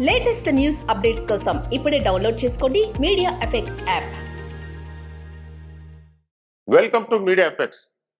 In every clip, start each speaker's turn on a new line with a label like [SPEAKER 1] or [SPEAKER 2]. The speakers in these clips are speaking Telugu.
[SPEAKER 1] లేటెస్ట్ న్యూస్ అప్డేట్స్ కోసం ఇప్పుడే డౌన్లోడ్ చేసుకోండి media effects app
[SPEAKER 2] welcome to media effects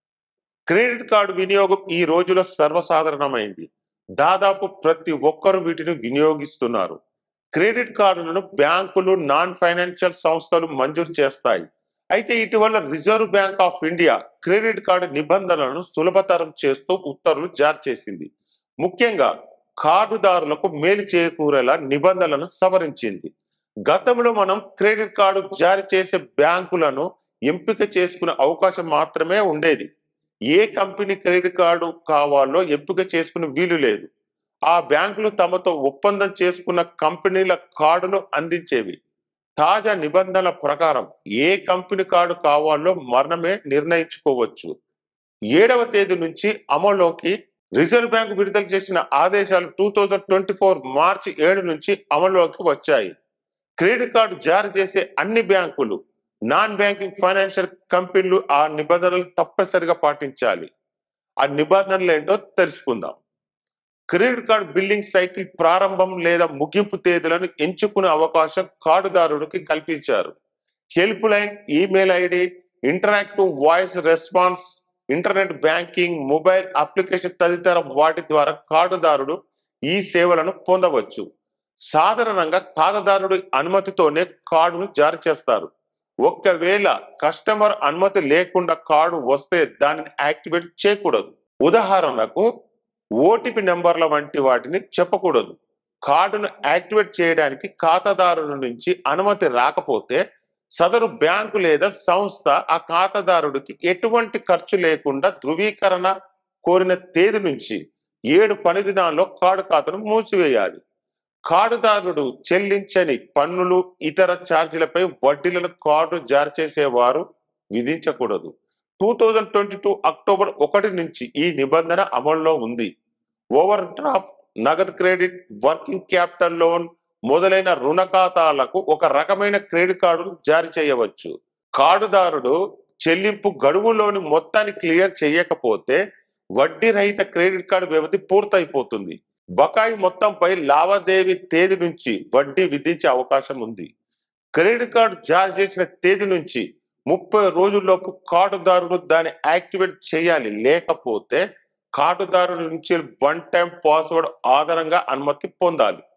[SPEAKER 2] credit card వినియోగం ఈ రోజులో సర్వసాధారణమైంది దాదాపు ప్రతి ఒక్కరు వీటిని వినియోగిస్తున్నారు క్రెడిట్ కార్డులను బ్యాంకులు నాన్ ఫైనాన్షియల్ సంస్థలు మంజూరు చేస్తాయి అయితే ఇటీవల Reserve Bank of India credit card నిబంధనలను సులభతరం చేస్తూ ఉత్తర్వులు జారీ చేసింది ముఖ్యంగా కార్డుదారులకు మేలు చేకూరేలా నిబంధనలను సవరించింది గతంలో మనం క్రెడిట్ కార్డు జారీ చేసే బ్యాంకులను ఎంపిక చేసుకునే అవకాశం మాత్రమే ఉండేది ఏ కంపెనీ క్రెడిట్ కార్డు కావాలో ఎంపిక చేసుకునే వీలు లేదు ఆ బ్యాంకులు తమతో ఒప్పందం చేసుకున్న కంపెనీల కార్డులు అందించేవి తాజా నిబంధనల ప్రకారం ఏ కంపెనీ కార్డు కావాలో మరణమే నిర్ణయించుకోవచ్చు ఏడవ తేదీ నుంచి అమల్లోకి రిజర్వ్ బ్యాంక్ విడుదల చేసిన ఆదేశాలు టూ థౌజండ్ ట్వంటీ ఫోర్ మార్చి ఏడు నుంచి అమల్లోకి వచ్చాయి క్రెడిట్ కార్డు జారీ చేసే అన్ని బ్యాంకులు నాన్ బ్యాంకింగ్ ఫైనాన్షియల్ కంపెనీలు ఆ నిబంధనలు తప్పనిసరిగా పాటించాలి ఆ నిబంధనలు ఏంటో తెలుసుకుందాం క్రెడిట్ కార్డు బిల్లింగ్ సైకిల్ ప్రారంభం లేదా ముగింపు తేదీలను ఎంచుకునే అవకాశం కార్డుదారుడికి కల్పించారు helpline email ID interactive voice response internet banking mobile application తదితర వాటి ద్వారా కార్డుదారుడు ఈ సేవలను పొందవచ్చు సాధారణంగా ఖాతాదారుడి అనుమతితోనే కార్డును జారీ చేస్తారు ఒకవేళ కస్టమర్ అనుమతి లేకుండా కార్డు వస్తే దానిని యాక్టివేట్ చేయకూడదు ఉదాహరణకు ఓటీపీ నెంబర్ల వంటి వాటిని చెప్పకూడదు కార్డును యాక్టివేట్ చేయడానికి ఖాతాదారుల నుంచి అనుమతి రాకపోతే సదరు బ్యాంకు లేదా సంస్థ ఆ ఖాతాదారుడికి ఎటువంటి ఖర్చు లేకుండా ధృవీకరణ కోరిన తేదీ నుంచి ఏడు పని దినాల్లో కార్డు ఖాతాను మూసివేయాలి కార్డుదారుడు చెల్లించని పన్నులు ఇతర ఛార్జీలపై వడ్డీలను కార్డు జారీ చేసేవారు విధించకూడదు two thousand twenty two October ఒకటి నుంచి ఈ నిబంధన అమల్లో ఉంది ఓవర్ డ్రాఫ్ట్ నగదు క్రెడిట్ వర్కింగ్ క్యాపిటల్ లోన్ మొదలైన రుణ ఖాతాలకు ఒక రకమైన క్రెడిట్ కార్డును జారీ చేయవచ్చు కార్డుదారుడు చెల్లింపు గడువులోని మొత్తాన్ని క్లియర్ చేయకపోతే వడ్డీ రహిత క్రెడిట్ కార్డు వ్యవధి పూర్తయిపోతుంది బకాయి మొత్తంపై లావాదేవీ తేదీ నుంచి వడ్డీ విధించే అవకాశం ఉంది క్రెడిట్ కార్డు జారీ చేసిన తేదీ నుంచి ముప్పై రోజుల్లోపు కార్డుదారుడు దాన్ని యాక్టివేట్ చేయాలి లేకపోతే కార్డుదారుడి నుంచి వన్ టైం పాస్వర్డ్ ఆధారంగా అనుమతి పొందాలి